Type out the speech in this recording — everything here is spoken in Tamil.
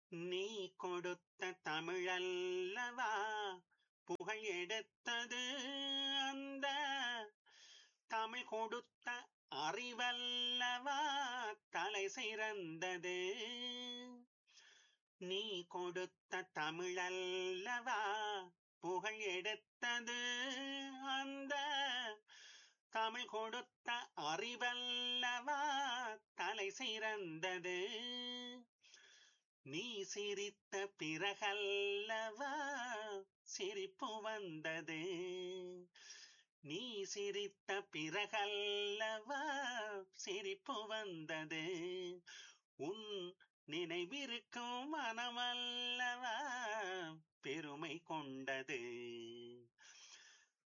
நீ கொடுத்த தமிழல்லவா புகழ் எடுத்தது அந்த தமிழ் கொடுத்த அறிவல்லவா தலை சிறந்தது நீ கொடுத்த தமிழல்லவா புகழ் எடுத்தது அந்த தமிழ் கொடுத்த அறிவல்லவா தலை சிறந்தது நீ சிரித்த பிறகல்லவா சிரிப்பு வந்தது நீ சிரித்த பிறகல்லவா சிரிப்பு வந்தது உன் நினைவிருக்கும் மனமல்லவா பெருமை கொண்டது